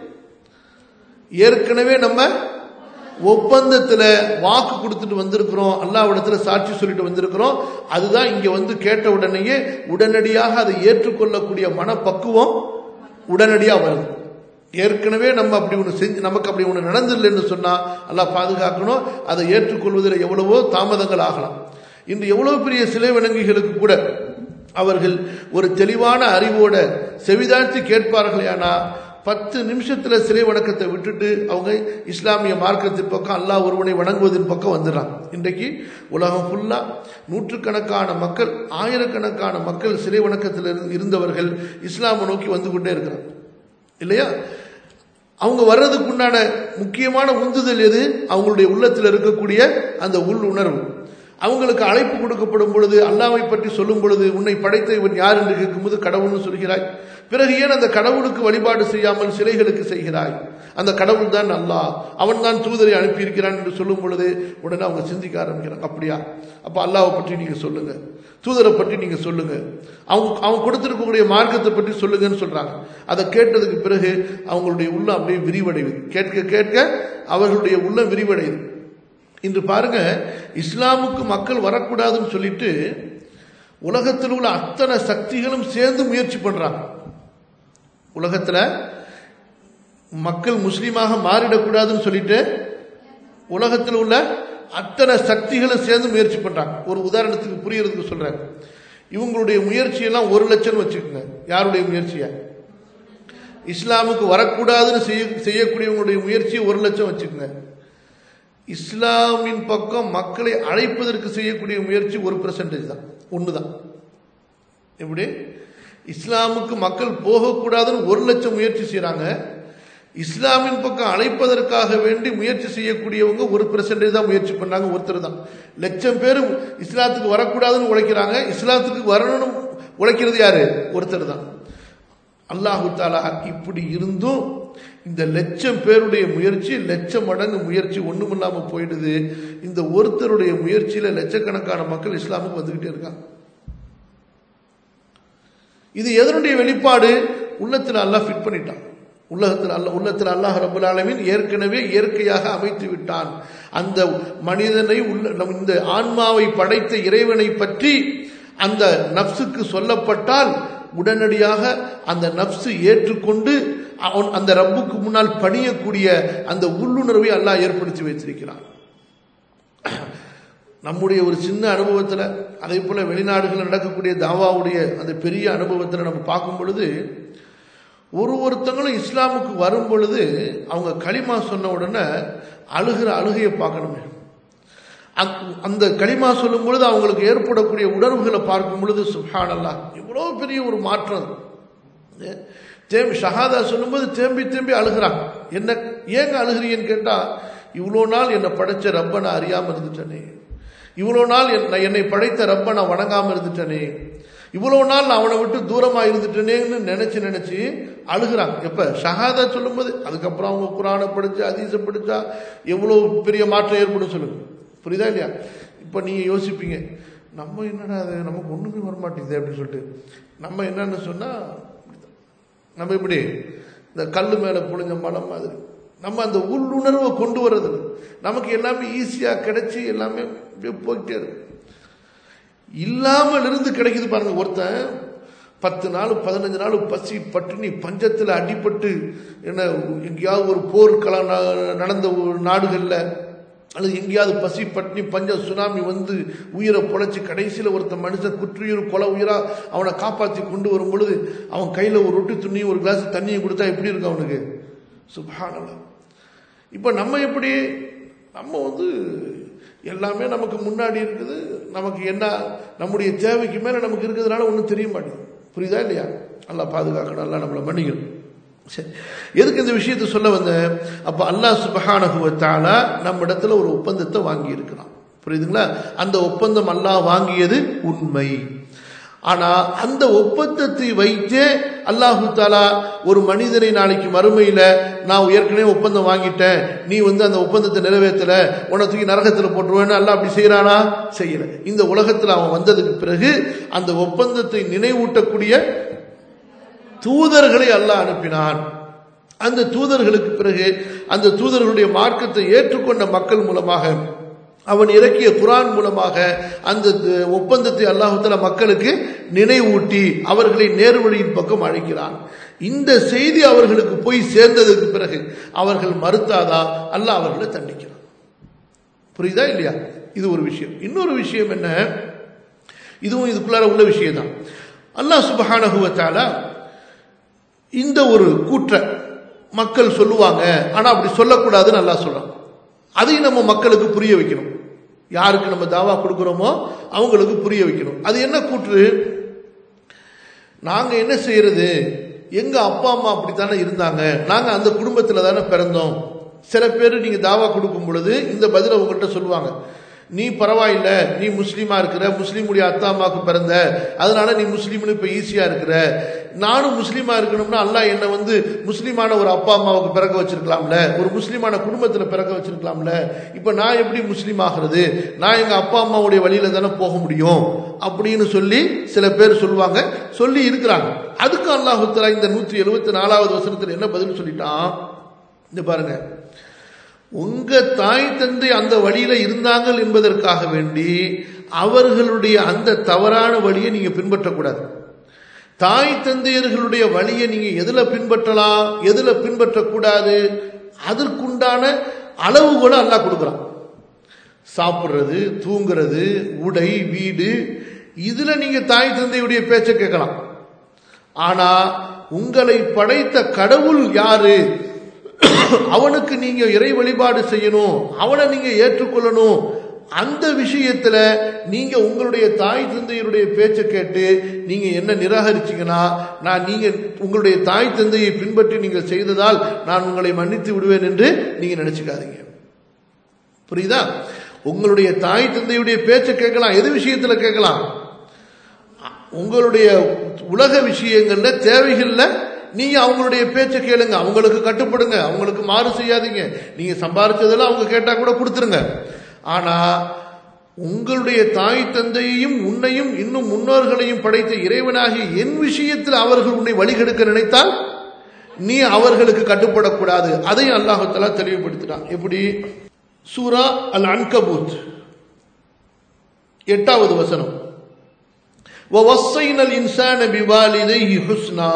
ஏற்கனவே நம்ம ஒப்பந்தத்துல வாக்கு கொடுத்துட்டு வந்திருக்கிறோம் அல்லாவிடத்துல சாட்சி சொல்லிட்டு வந்திருக்கிறோம் அதுதான் இங்க வந்து கேட்ட உடனேயே உடனடியாக அதை ஏற்றுக்கொள்ளக்கூடிய மனப்பக்குவம் உடனடியாக வருது ஏற்கனவே நம்ம அப்படி ஒன்று செஞ்சு நமக்கு அப்படி ஒன்று நடந்தில்லைன்னு சொன்னா அல்லாஹ் பாதுகாக்கணும் அதை ஏற்றுக்கொள்வதில் எவ்வளவோ தாமதங்கள் ஆகலாம் இன்று எவ்வளவு பெரிய சிலை வணங்கிகளுக்கு கூட அவர்கள் ஒரு தெளிவான அறிவோட செவிதாழ்த்தி கேட்பார்களே ஆனா பத்து நிமிஷத்துல சிலை வணக்கத்தை விட்டுட்டு அவங்க இஸ்லாமிய மார்க்கத்தின் பக்கம் அல்லாஹ் ஒருவனை வணங்குவதன் பக்கம் வந்துடுறாங்க இன்றைக்கு உலகம் ஃபுல்லா நூற்றுக்கணக்கான மக்கள் ஆயிரக்கணக்கான மக்கள் சிலை வணக்கத்தில் இருந்தவர்கள் இஸ்லாமை நோக்கி வந்து கொண்டே இருக்கிறாங்க இல்லையா அவங்க வர்றதுக்கு உண்டான முக்கியமான உந்துதல் எது அவங்களுடைய உள்ளத்தில் இருக்கக்கூடிய அந்த உள் உணர்வு அவங்களுக்கு அழைப்பு கொடுக்கப்படும் பொழுது அல்லாவை பற்றி சொல்லும் பொழுது உன்னை படைத்த இவன் யார் என்று கேட்கும்போது கடவுள்னு சொல்கிறாய் பிறகு ஏன் அந்த கடவுளுக்கு வழிபாடு செய்யாமல் சிலைகளுக்கு செய்கிறாய் அந்த கடவுள் தான் அல்லாஹ் அவன் தான் தூதரை அனுப்பியிருக்கிறான் என்று சொல்லும் பொழுது உடனே அவங்க சிந்திக்க ஆரம்பிக்கிறாங்க அப்படியா அப்ப அல்லாவை பற்றி நீங்க சொல்லுங்க தூதரை பற்றி நீங்க சொல்லுங்க அவங்க அவங்க கொடுத்திருக்கக்கூடிய மார்க்கத்தை பற்றி சொல்லுங்கன்னு சொல்றாங்க அதை கேட்டதுக்கு பிறகு அவங்களுடைய உள்ளம் அப்படியே விரிவடையுது கேட்க கேட்க அவர்களுடைய உள்ளம் விரிவடையுது இன்று பாருங்க இஸ்லாமுக்கு மக்கள் வரக்கூடாதுன்னு சொல்லிட்டு உலகத்தில் உள்ள அத்தனை சக்திகளும் சேர்ந்து முயற்சி பண்றாங்க உலகத்துல மக்கள் முஸ்லீமாக மாறிடக்கூடாதுன்னு சொல்லிட்டு உலகத்தில் உள்ள அத்தனை சக்திகளும் சேர்ந்து முயற்சி பண்றாங்க ஒரு உதாரணத்துக்கு புரியறதுக்கு சொல்றேன் இவங்களுடைய முயற்சியெல்லாம் ஒரு லட்சம் வச்சுக்கோங்க யாருடைய முயற்சிய இஸ்லாமுக்கு வரக்கூடாதுன்னு செய்ய செய்யக்கூடியவங்களுடைய முயற்சியை ஒரு லட்சம் வச்சுக்கோங்க இஸ்லாமின் பக்கம் மக்களை அழைப்பதற்கு செய்யக்கூடிய முயற்சி ஒரு பெர்சன்டேஜ் தான் ஒன்று தான் எப்படி இஸ்லாமுக்கு மக்கள் போகக்கூடாதுன்னு ஒரு லட்சம் முயற்சி செய்கிறாங்க இஸ்லாமின் பக்கம் அழைப்பதற்காக வேண்டி முயற்சி செய்யக்கூடியவங்க ஒரு பெர்சன்டேஜ் தான் முயற்சி பண்ணாங்க ஒருத்தர் தான் லட்சம் பேர் இஸ்லாத்துக்கு வரக்கூடாதுன்னு உழைக்கிறாங்க இஸ்லாத்துக்கு வரணும்னு உழைக்கிறது யாரு ஒருத்தர் தான் அல்லாஹு தாலா இப்படி இருந்தும் இந்த லட்சம் பேருடைய முயற்சி லட்சம் மடங்கு முயற்சி ஒண்ணும் இல்லாம போயிடுது இந்த ஒருத்தருடைய முயற்சியில லட்சக்கணக்கான மக்கள் இஸ்லாமுக்கு வந்துகிட்டே இருக்காங்க இது எதனுடைய வெளிப்பாடு உள்ளத்தில் அல்லாஹ் ஃபிட் பண்ணிட்டான் உலகத்தில் அல்ல உள்ளத்தில் அல்லாஹ் ரபுல் ஆலமின் ஏற்கனவே இயற்கையாக அமைத்து விட்டான் அந்த மனிதனை உள்ள இந்த ஆன்மாவை படைத்த இறைவனை பற்றி அந்த நப்சுக்கு சொல்லப்பட்டால் உடனடியாக அந்த நப்சு ஏற்றுக்கொண்டு அவன் அந்த ரப்புக்கு முன்னால் பணியக்கூடிய அந்த உள்ளுணர்வை அல்லாஹ் ஏற்படுத்தி வைத்திருக்கிறான் நம்முடைய ஒரு சின்ன அனுபவத்தில் அதே போல வெளிநாடுகளில் நடக்கக்கூடிய தாவாவுடைய அந்த பெரிய அனுபவத்தில் நம்ம பார்க்கும் பொழுது ஒரு ஒருத்தங்களும் இஸ்லாமுக்கு வரும் பொழுது அவங்க களிமா சொன்ன உடனே அழுகிற அழுகையை பார்க்கணுமே அந்த களிமா சொல்லும் பொழுது அவங்களுக்கு ஏற்படக்கூடிய உணர்வுகளை பார்க்கும் பொழுது சுஹானல்லா எவ்வளோ பெரிய ஒரு மாற்றம் தேம்பி ஷஹாதா சொல்லும்போது தேம்பி தேம்பி அழுகிறாங்க என்ன ஏங்க அழுகிறீங்கன்னு கேட்டால் இவ்வளோ நாள் என்னை படைச்ச ரப்ப நான் அறியாமல் இருந்துட்டேனே இவ்வளோ நாள் என்னை படைத்த ரப்ப நான் வணங்காமல் இருந்துட்டேனே இவ்வளோ நாள் நான் அவனை விட்டு தூரமாக இருந்துட்டேனேன்னு நினச்சி நினச்சி அழுகிறாங்க எப்போ ஷஹாதா சொல்லும்போது அதுக்கப்புறம் அவங்க குரானை படித்து அதீச படித்தா எவ்வளோ பெரிய மாற்றம் ஏற்படும் சொல்லுங்க புரியுதா இல்லையா இப்போ நீங்கள் யோசிப்பீங்க நம்ம என்னடா அது நமக்கு ஒன்றுமே வரமாட்டேங்குது அப்படின்னு சொல்லிட்டு நம்ம என்னன்னு சொன்னால் நம்ம இப்படி இந்த கல் மேலே புழிஞ்ச மலம் மாதிரி நம்ம அந்த உள்ளுணர்வை கொண்டு வர்றது நமக்கு எல்லாமே ஈஸியாக கிடைச்சி எல்லாமே போய்கிட்டே இருக்கு இல்லாமல் இருந்து கிடைக்குது பாருங்க ஒருத்தன் பத்து நாள் பதினஞ்சு நாள் பசி பட்டினி பஞ்சத்தில் அடிபட்டு என்ன எங்கேயாவது ஒரு போர்க்களம் நடந்த ஒரு நாடுகளில் அல்லது எங்கேயாவது பசி பட்டினி பஞ்ச சுனாமி வந்து உயிரை பொழைச்சி கடைசியில் ஒருத்த மனுஷன் குற்றுயிர் கொலை உயிரா அவனை காப்பாற்றி கொண்டு வரும் பொழுது அவன் கையில் ஒரு ரொட்டி துணியும் ஒரு கிளாஸ் தண்ணியை கொடுத்தா எப்படி இருக்கும் அவனுக்கு சுபானலாம் இப்போ நம்ம எப்படி நம்ம வந்து எல்லாமே நமக்கு முன்னாடி இருக்குது நமக்கு என்ன நம்முடைய தேவைக்கு மேலே நமக்கு இருக்கிறதுனால ஒன்றும் தெரிய மாட்டேங்குது புரியுதா இல்லையா நல்லா பாதுகாக்கணும் நல்லா நம்மளை மன்னிக்கணும் சரி எதுக்கு இந்த விஷயத்தை சொல்ல வந்த அப்ப அல்லாஹ் சுபஹானகுவத்தால நம்ம இடத்துல ஒரு ஒப்பந்தத்தை வாங்கி இருக்கிறான் புரியுதுங்களா அந்த ஒப்பந்தம் அல்லாஹ் வாங்கியது உண்மை ஆனா அந்த ஒப்பந்தத்தை வைத்தே அல்லாஹு தாலா ஒரு மனிதனை நாளைக்கு மறுமையில நான் ஏற்கனவே ஒப்பந்தம் வாங்கிட்டேன் நீ வந்து அந்த ஒப்பந்தத்தை நிறைவேற்றல உன தூக்கி நரகத்துல போட்டுருவேன்னு அல்லாஹ் அப்படி செய்யறானா செய்யல இந்த உலகத்துல அவன் வந்ததுக்கு பிறகு அந்த ஒப்பந்தத்தை நினைவூட்டக்கூடிய தூதர்களை அல்லாஹ் அனுப்பினான் அந்த தூதர்களுக்கு பிறகு அந்த தூதர்களுடைய மார்க்கத்தை ஏற்றுக்கொண்ட மக்கள் மூலமாக அவன் இறக்கிய குரான் மூலமாக அந்த ஒப்பந்தத்தை அல்லாஹுத்தல மக்களுக்கு நினைவூட்டி அவர்களை நேர்வழியின் பக்கம் அழைக்கிறான் இந்த செய்தி அவர்களுக்கு போய் சேர்ந்ததுக்கு பிறகு அவர்கள் மறுத்தாதா அல்லாஹ் அவர்களை தண்டிக்கிறான் புரியுதா இல்லையா இது ஒரு விஷயம் இன்னொரு விஷயம் என்ன இதுவும் இதுக்குள்ளார உள்ள விஷயம் தான் அல்லாஹ் சுபஹானகுவத்தால இந்த ஒரு கூற்ற மக்கள் சொல்லுவாங்க ஆனா அப்படி சொல்லக்கூடாதுன்னு நல்லா சொல்றான் அதையும் நம்ம மக்களுக்கு புரிய வைக்கணும் யாருக்கு நம்ம தாவா கொடுக்குறோமோ அவங்களுக்கு புரிய வைக்கணும் அது என்ன கூற்று நாங்க என்ன செய்யறது எங்க அப்பா அம்மா அப்படித்தானே இருந்தாங்க நாங்க அந்த குடும்பத்துல தானே பிறந்தோம் சில பேர் நீங்க தாவா கொடுக்கும் பொழுது இந்த பதில உங்கள்கிட்ட சொல்லுவாங்க நீ பரவாயில்ல நீ முஸ்லீமா இருக்கிற முஸ்லீமுடைய அத்தா அம்மாவுக்கு பிறந்த அதனால நீ முஸ்லீம்னு இப்ப ஈஸியா இருக்கிற நானும் முஸ்லீமா இருக்கணும்னா அல்லாஹ் என்ன வந்து முஸ்லீமான ஒரு அப்பா அம்மாவுக்கு பிறக்க வச்சிருக்கலாம்ல ஒரு முஸ்லீமான குடும்பத்துல பிறக்க வச்சிருக்கலாம்ல இப்ப நான் எப்படி முஸ்லீம் ஆகிறது நான் எங்க அப்பா அம்மாவுடைய வழியில தானே போக முடியும் அப்படின்னு சொல்லி சில பேர் சொல்லுவாங்க சொல்லி இருக்கிறாங்க அதுக்கு அல்லாஹுத்தலா இந்த நூற்றி எழுபத்தி நாலாவது வருஷத்துல என்ன பதில் சொல்லிட்டான் இந்த பாருங்க உங்க தாய் தந்தை அந்த வழியில இருந்தாங்க என்பதற்காக வேண்டி அவர்களுடைய அந்த தவறான வழியை நீங்க பின்பற்றக்கூடாது தாய் தந்தையர்களுடைய வழியை நீங்க எதுல பின்பற்றலாம் எதுல பின்பற்றக்கூடாது அதற்குண்டான அளவுகோலை அல்லா கொடுக்குறான் சாப்பிட்றது தூங்குறது உடை வீடு இதுல நீங்க தாய் தந்தையுடைய பேச்சை கேட்கலாம் ஆனா உங்களை படைத்த கடவுள் யாரு அவனுக்கு நீங்க இறை வழிபாடு செய்யணும் அவனை நீங்க ஏற்றுக்கொள்ளணும் அந்த விஷயத்துல நீங்க உங்களுடைய தாய் தந்தையருடைய பேச்சை கேட்டு நீங்க என்ன நிராகரிச்சீங்கன்னா நான் நீங்க உங்களுடைய தாய் தந்தையை பின்பற்றி நீங்கள் செய்ததால் நான் உங்களை மன்னித்து விடுவேன் என்று நீங்க நினைச்சுக்காதீங்க புரியுதா உங்களுடைய தாய் தந்தையுடைய பேச்சை கேட்கலாம் எது விஷயத்துல கேட்கலாம் உங்களுடைய உலக விஷயங்கள்ல தேவைகள்ல நீங்க அவங்களுடைய பேச்சை கேளுங்க அவங்களுக்கு கட்டுப்படுங்க அவங்களுக்கு மாறு செய்யாதீங்க நீங்க சம்பாரிச்சதெல்லாம் அவங்க கேட்டா கூட கொடுத்துருங்க ஆனா உங்களுடைய தாய் தந்தையையும் உன்னையும் இன்னும் முன்னோர்களையும் படைத்த இறைவனாகிய என் விஷயத்தில் அவர்கள் உன்னை வழிகெடுக்க நினைத்தால் நீ அவர்களுக்கு கட்டுப்படக்கூடாது அதையும் அல்லாஹத்தலா தெளிவுபடுத்திட்டான் எப்படி சூரா அல் அன்கபூத் எட்டாவது வசனம் وَوَصَّيْنَا الْإِنسَانَ بِوَالِدَيْهِ حُسْنًا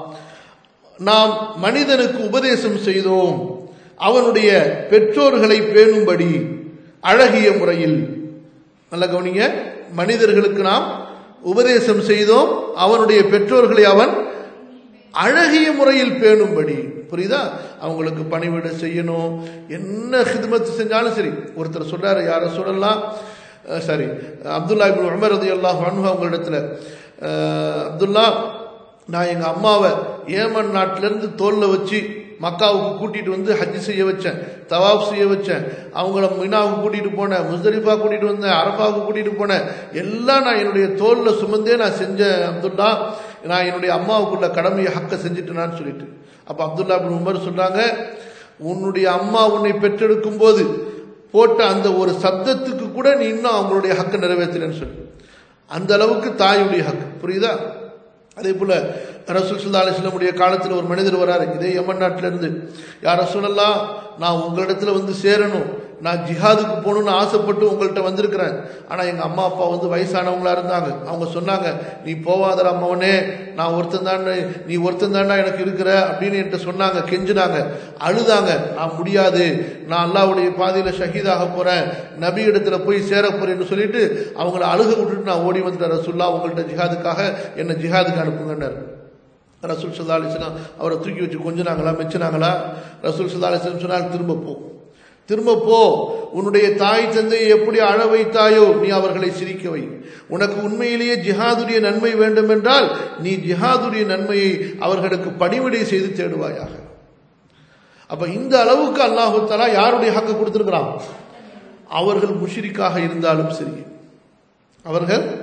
நாம் மனிதனுக்கு உபதேசம் செய்தோம் அவனுடைய பெற்றோர்களை பேணும்படி அழகிய முறையில் நல்ல கவனிங்க மனிதர்களுக்கு நாம் உபதேசம் செய்தோம் அவனுடைய பெற்றோர்களை அவன் அழகிய முறையில் பேணும்படி புரியுதா அவங்களுக்கு பணிவிட செய்யணும் என்ன ஹிதமத்து செஞ்சாலும் சரி ஒருத்தர் சொல்றாரு யார சொல்லலாம் சரி அப்துல்லா இபின் உமர் ரதி அல்லாஹ் அவங்களிடத்துல அப்துல்லா நான் எங்கள் அம்மாவை ஏமன் நாட்டிலேருந்து தோலில் வச்சு மக்காவுக்கு கூட்டிகிட்டு வந்து ஹஜ் செய்ய வச்சேன் தவாப் செய்ய வச்சேன் அவங்கள மினாவுக்கு கூட்டிகிட்டு போனேன் முஸ்தலிஃபா கூட்டிகிட்டு வந்தேன் அரபாவுக்கு கூட்டிகிட்டு போனேன் எல்லாம் நான் என்னுடைய தோலில் சுமந்தே நான் செஞ்சேன் அப்துல்லா நான் என்னுடைய அம்மாவுக்குள்ள கடமையை ஹக்க செஞ்சுட்டேனான்னு சொல்லிட்டு அப்போ அப்துல்லா பின் உமர் சொல்கிறாங்க உன்னுடைய அம்மா உன்னை பெற்றெடுக்கும் போது போட்ட அந்த ஒரு சப்தத்துக்கு கூட நீ இன்னும் அவங்களுடைய ஹக்கை நிறைவேற்றலன்னு சொல்லி அந்த அளவுக்கு தாயுடைய ஹக்கு புரியுதா அதே போல ரசூல் சுல்லா அலிஸ்லமுடைய காலத்தில் ஒரு மனிதர் வராரு இதே யமன் நாட்டிலிருந்து யார் ரசூலல்லாம் நான் உங்களிடத்துல வந்து சேரணும் நான் ஜிஹாதுக்கு போகணும்னு ஆசைப்பட்டு உங்கள்கிட்ட வந்திருக்கிறேன் ஆனால் எங்கள் அம்மா அப்பா வந்து வயசானவங்களா இருந்தாங்க அவங்க சொன்னாங்க நீ போவாதர அம்மாவனே நான் ஒருத்தன் தானே நீ ஒருத்தன் தாண்டா எனக்கு இருக்கிற அப்படின்னு என்கிட்ட சொன்னாங்க கெஞ்சினாங்க அழுதாங்க நான் முடியாது நான் அல்லாவுடைய பாதையில் ஷஹீதாக போகிறேன் நபி இடத்துல போய் சேர போறேன்னு சொல்லிட்டு அவங்கள அழுக விட்டுட்டு நான் ஓடி வந்துட்டேன் ரசுல்லா உங்கள்கிட்ட ஜிஹாதுக்காக என்னை ஜிஹாதுக்கு அனுப்புங்கன்னாரு ரசூல் சல்லா அலிஸ்லாம் அவரை தூக்கி வச்சு கொஞ்சினாங்களா மெச்சினாங்களா ரசூல் சல்லா அலிஸ்லாம் சொன்னால் திரும்ப போ திரும்ப போ உன்னுடைய தாய் தந்தையை எப்படி அழ வைத்தாயோ நீ அவர்களை சிரிக்க வை உனக்கு உண்மையிலேயே ஜிஹாதுடைய நன்மை வேண்டும் என்றால் நீ ஜிஹாதுடைய நன்மையை அவர்களுக்கு பணிவிடை செய்து தேடுவாயாக அப்ப இந்த அளவுக்கு அல்லாஹு தலா யாருடைய ஹக்கு கொடுத்திருக்கிறான் அவர்கள் முஷிரிக்காக இருந்தாலும் சரி அவர்கள்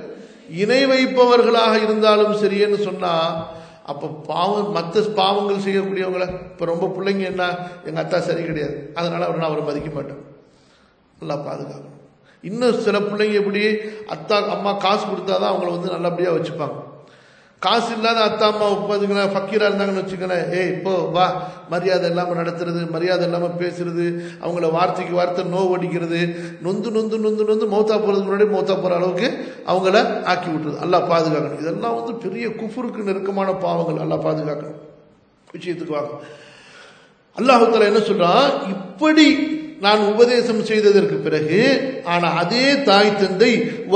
இணை வைப்பவர்களாக இருந்தாலும் சரின்னு சொன்னா அப்ப பாவம் மற்ற பாவங்கள் செய்யக்கூடியவங்கள இப்ப ரொம்ப பிள்ளைங்க என்ன எங்க அத்தா சரி கிடையாது அதனால அவர் நான் அவரை மதிக்க மாட்டேன் நல்லா பாதுகாக்கணும் இன்னும் சில பிள்ளைங்க எப்படி அத்தா அம்மா காசு கொடுத்தாதான் அவங்கள வந்து நல்லபடியா வச்சுப்பாங்க காசு இல்லாத அத்தா அம்மா உட்காந்துங்களேன் ஃபக்கீரா இருந்தாங்கன்னு வச்சுக்கோங்களேன் ஏய் இப்போ வா மரியாதை இல்லாமல் நடத்துறது மரியாதை இல்லாமல் பேசுறது அவங்கள வார்த்தைக்கு வார்த்தை நோவடிக்கிறது நொந்து நொந்து நொந்து நொந்து மௌத்தா போகிறதுக்கு முன்னாடி மௌத்தா போகிற அளவுக்கு அவங்கள ஆக்கி விட்டுறது அல்லா பாதுகாக்கணும் இதெல்லாம் வந்து பெரிய குஃபுருக்கு நெருக்கமான பாவங்கள் அல்லா பாதுகாக்கணும் விஷயத்துக்கு வாங்க அல்லாஹுத்தால என்ன சொல்றான் இப்படி நான் உபதேசம் செய்ததற்கு பிறகு ஆனா அதே தாய் தந்தை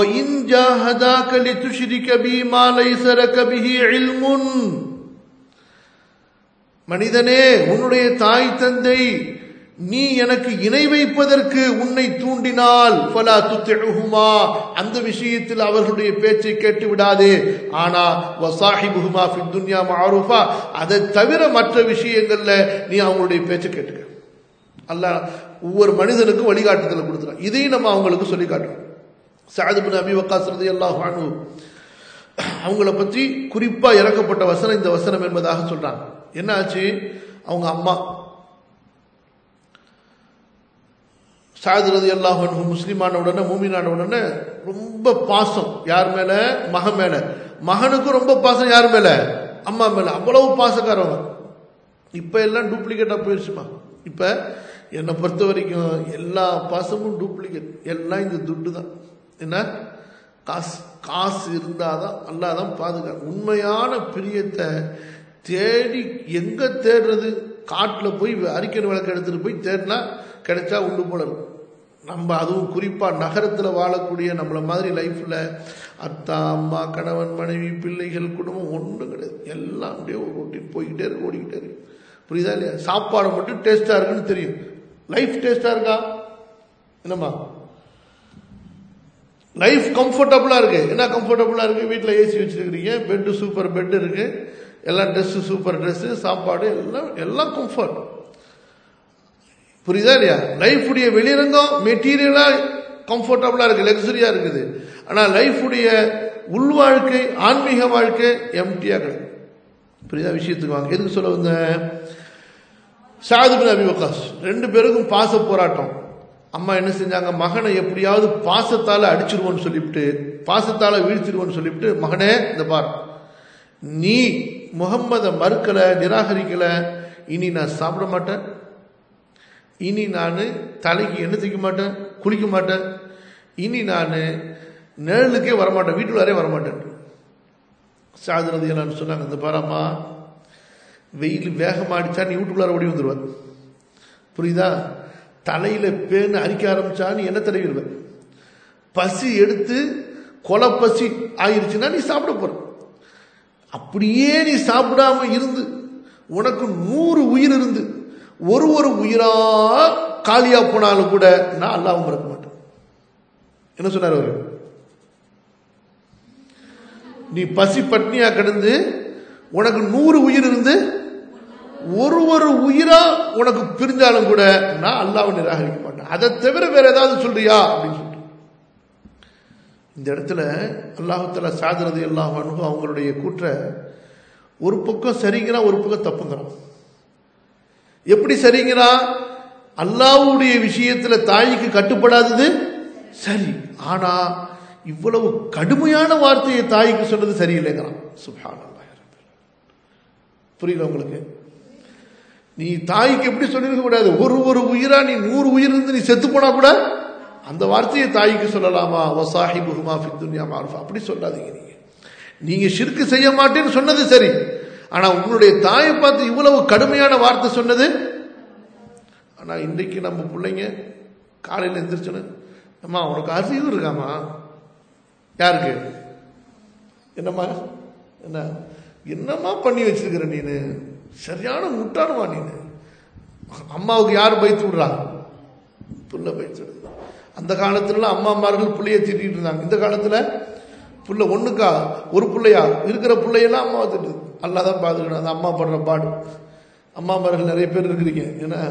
மனிதனே உன்னுடைய தாய் தந்தை நீ எனக்கு இணை வைப்பதற்கு உன்னை தூண்டினால் பலா துத்திழுகுமா அந்த விஷயத்தில் அவர்களுடைய பேச்சை கேட்டு விடாதே ஆனா வசாஹிபுகுமா துன்யா மாரூஃபா அதை தவிர மற்ற விஷயங்கள்ல நீ அவங்களுடைய பேச்சை கேட்டுக்க அல்ல ஒவ்வொரு மனிதனுக்கும் வழிகாட்டுதல் கொடுத்துறான் இதையும் நம்ம அவங்களுக்கு சொல்லி காட்டணும் சாதுபின் அபி வக்காசுறது எல்லாம் அவங்கள பற்றி குறிப்பா இறக்கப்பட்ட வசனம் இந்த வசனம் என்பதாக சொல்றாங்க என்ன ஆச்சு அவங்க அம்மா சாதுரது எல்லாம் முஸ்லீமான உடனே மூமினான உடனே ரொம்ப பாசம் யார் மேல மகன் மேல மகனுக்கும் ரொம்ப பாசம் யார் மேல அம்மா மேல அவ்வளவு பாசக்காரவங்க இப்ப எல்லாம் டூப்ளிகேட்டா போயிடுச்சுமா இப்ப என்னை பொறுத்த வரைக்கும் எல்லா பாசமும் டூப்ளிகேட் எல்லாம் இந்த துட்டு தான் என்ன காசு காசு இருந்தாதான் அல்லாதான் பாதுகாக்கும் உண்மையான பிரியத்தை தேடி எங்க தேடுறது காட்டில் போய் அரிக்கன் விளக்கு எடுத்துட்டு போய் தேடினா கிடைச்சா உண்டு போல இருக்கும் நம்ம அதுவும் குறிப்பாக நகரத்தில் வாழக்கூடிய நம்மளை மாதிரி லைஃப்பில் அத்தா அம்மா கணவன் மனைவி பிள்ளைகள் குடும்பம் ஒன்றும் கிடையாது எல்லாம் அப்படியே ஒரு ரொட்டீன் போய்கிட்டே இருக்கு ஓடிக்கிட்டே இருக்கு புரியுதா இல்லையா சாப்பாடு மட்டும் டேஸ்ட்டாக இருக்குன்னு தெரியும் லைஃப் டேஸ்ட்டாக இருக்கா என்னம்மா லைஃப் கம்ஃபர்டபுளாக இருக்கு என்ன கம்ஃபர்டபுளாக இருக்கு வீட்டில் ஏசி வச்சுருக்கிறீங்க பெட்டு சூப்பர் பெட் இருக்கு எல்லாம் ட்ரெஸ்ஸு சூப்பர் ட்ரெஸ்ஸு சாப்பாடு எல்லாம் எல்லாம் கம்ஃபர்ட் புரியுதா இல்லையா லைஃபுடைய வெளிரங்கம் மெட்டீரியலாக கம்ஃபர்டபுளாக இருக்குது லக்ஸரியாக இருக்குது ஆனால் லைஃபுடைய உள்வாழ்க்கை ஆன்மீக வாழ்க்கை எம்டியாக கிடையாது புரியுதா விஷயத்துக்கு வாங்க எதுக்கு சொல்ல வந்த சாதுபின் அபி வக்காஸ் ரெண்டு பேருக்கும் பாச போராட்டம் அம்மா என்ன செஞ்சாங்க மகனை எப்படியாவது பாசத்தால் அடிச்சிருவோன்னு சொல்லிவிட்டு பாசத்தால் வீழ்த்திடுவோன்னு சொல்லிவிட்டு மகனே இந்த பார் நீ முகம்மதை மறுக்கலை நிராகரிக்கலை இனி நான் சாப்பிட மாட்டேன் இனி நான் தலைக்கு எண்ணெய் தைக்க மாட்டேன் குளிக்க மாட்டேன் இனி நான் நிழலுக்கே வரமாட்டேன் வீட்டுக்குள்ளாரே வரமாட்டேன் சாதுரது என்னன்னு சொன்னாங்க இந்த பாரம்மா வெயில் வேகமாக அடித்தா நீ வீட்டுக்குள்ளார ஓடி வந்துடுவேன் புரியுதா தலையில் பேன்னு அரிக்க ஆரம்பிச்சா நீ என்ன தடவிடுவேன் பசி எடுத்து கொலை பசி ஆயிருச்சுன்னா நீ சாப்பிட போற அப்படியே நீ சாப்பிடாம இருந்து உனக்கு நூறு உயிர் இருந்து ஒரு ஒரு உயிரா காலியா போனாலும் கூட நான் அல்லாவும் மறக்க மாட்டேன் என்ன சொன்னார் அவரு நீ பசி பட்னியா கிடந்து உனக்கு நூறு உயிர் இருந்து ஒரு ஒரு உயிரா உனக்கு பிரிஞ்சாலும் கூட நான் அல்லாவை நிராகரிக்க மாட்டேன் அதை தவிர வேற ஏதாவது சொல்றியா அப்படின்னு சொல்லிட்டு இந்த இடத்துல அல்லாஹுத்தலா சாதுரது எல்லாம் அனுபவம் அவங்களுடைய கூற்ற ஒரு பக்கம் சரிங்கிறான் ஒரு பக்கம் தப்புங்கிறான் எப்படி சரிங்கிறான் அல்லாவுடைய விஷயத்துல தாய்க்கு கட்டுப்படாதது சரி ஆனா இவ்வளவு கடுமையான வார்த்தையை தாய்க்கு சொன்னது சரியில்லைங்கிறான் சுபான் புரியல உங்களுக்கு நீ தாய்க்கு எப்படி சொல்லிருக்க கூடாது ஒரு ஒரு உயிரா நீ நூறு உயிர் இருந்து நீ செத்து போனா கூட அந்த வார்த்தையை தாய்க்கு சொல்லலாமா வசாஹி புகுமா ஃபித்துன்யா மாருஃபா அப்படி சொல்லாதீங்க நீங்க நீங்க ஷிர்கு செய்ய மாட்டேன்னு சொன்னது சரி ஆனா உங்களுடைய தாயை பார்த்து இவ்வளவு கடுமையான வார்த்தை சொன்னது ஆனா இன்றைக்கு நம்ம பிள்ளைங்க காலையில் எந்திரிச்சோன்னு அம்மா உனக்கு அறிவு இருக்காமா யாருக்கு என்னம்மா என்ன என்னம்மா பண்ணி வச்சிருக்கிற நீனு சரியான முட்டானுமா நீனு அம்மாவுக்கு யார் பைத்து விடுறா புள்ள பைத்து விடுது அந்த காலத்துலலாம் அம்மாமார்கள் புள்ளைய திட்டிட்டு இருந்தாங்க இந்த காலத்துல புள்ள ஒண்ணுக்கா ஒரு பிள்ளையா இருக்கிற பிள்ளையெல்லாம் அம்மாவை திட்டுது அல்லா தான் பாத்துக்கணும் அந்த அம்மா படுற பாடு அம்மாமார்கள் நிறைய பேர் இருக்கிறீங்க ஏன்னா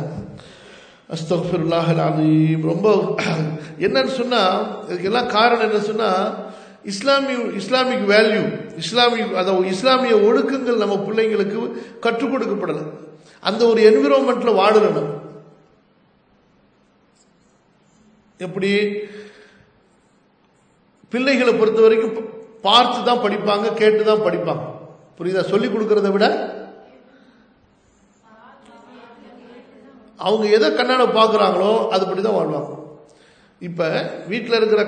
அஸ்தஃபிருல்லாஹ் அலீம் ரொம்ப என்னன்னு சொன்னா இதுக்கெல்லாம் காரணம் என்ன சொன்னா இஸ்லாமிய இஸ்லாமிக் வேல்யூ இஸ்லாமிக் அதாவது இஸ்லாமிய ஒழுக்கங்கள் நம்ம பிள்ளைங்களுக்கு கற்றுக் கொடுக்கப்படலை அந்த ஒரு என்விரான்மெண்ட்ல வாழணும் எப்படி பிள்ளைகளை பொறுத்த வரைக்கும் பார்த்து தான் படிப்பாங்க கேட்டு தான் படிப்பாங்க புரியுதா சொல்லி கொடுக்கறத விட அவங்க எதை கண்ணாட பார்க்குறாங்களோ அதுபடி தான் வாழ்வாங்க இப்போ வீட்டில் இருக்கிற